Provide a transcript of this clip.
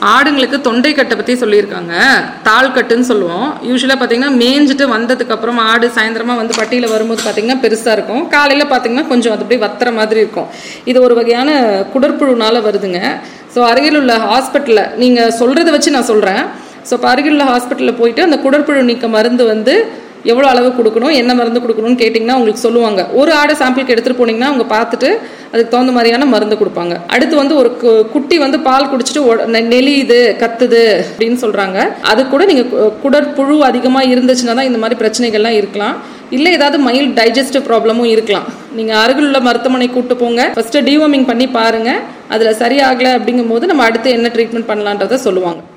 ஆடுங்களுக்கு தொண்டை கட்டை பற்றி சொல்லியிருக்காங்க தாள் கட்டுன்னு சொல்லுவோம் யூஸ்வலாக பார்த்தீங்கன்னா மேய்ஞ்சிட்டு வந்ததுக்கு அப்புறம் ஆடு சாயந்தரமா வந்து பட்டியில் வரும்போது பார்த்தீங்கன்னா பெருசாக இருக்கும் காலையில் பார்த்தீங்கன்னா கொஞ்சம் அது அப்படியே வத்துற மாதிரி இருக்கும் இது ஒரு வகையான குடற்புழுனால வருதுங்க ஸோ அருகில் உள்ள ஹாஸ்பிட்டலில் நீங்கள் சொல்கிறத வச்சு நான் சொல்கிறேன் ஸோ இப்போ அருகில் உள்ள ஹாஸ்பிட்டலில் போயிட்டு அந்த குடற்புழு நீக்க மருந்து வந்து எவ்வளோ அளவு கொடுக்கணும் என்ன மருந்து கொடுக்கணும்னு கேட்டிங்கன்னா உங்களுக்கு சொல்லுவாங்க ஒரு ஆடை சாம்பிளுக்கு எடுத்துகிட்டு போனீங்கன்னா அவங்க பார்த்துட்டு அதுக்கு தகுந்த மாதிரியான மருந்து கொடுப்பாங்க அடுத்து வந்து ஒரு கு- குட்டி வந்து பால் குடிச்சிட்டு உட- நெ- நெளியுது கத்துது அப்படின்னு சொல்கிறாங்க அது கூட நீங்கள் குடற்புழு அதிகமாக இருந்துச்சுன்னா தான் இந்த மாதிரி பிரச்சனைகள்லாம் இருக்கலாம் இல்லை ஏதாவது மைல்ட் டைஜஸ்டிவ் ப்ராப்ளமும் இருக்கலாம் நீங்கள் அருகில் உள்ள மருத்துவமனை கூட்டு போங்க ஃபஸ்ட்டு டிவார்மிங் பண்ணி பாருங்கள் அதில் சரியாகலை அப்படிங்கும்போது நம்ம அடுத்து என்ன ட்ரீட்மெண்ட் பண்ணலான்றதை சொல்லுவாங்க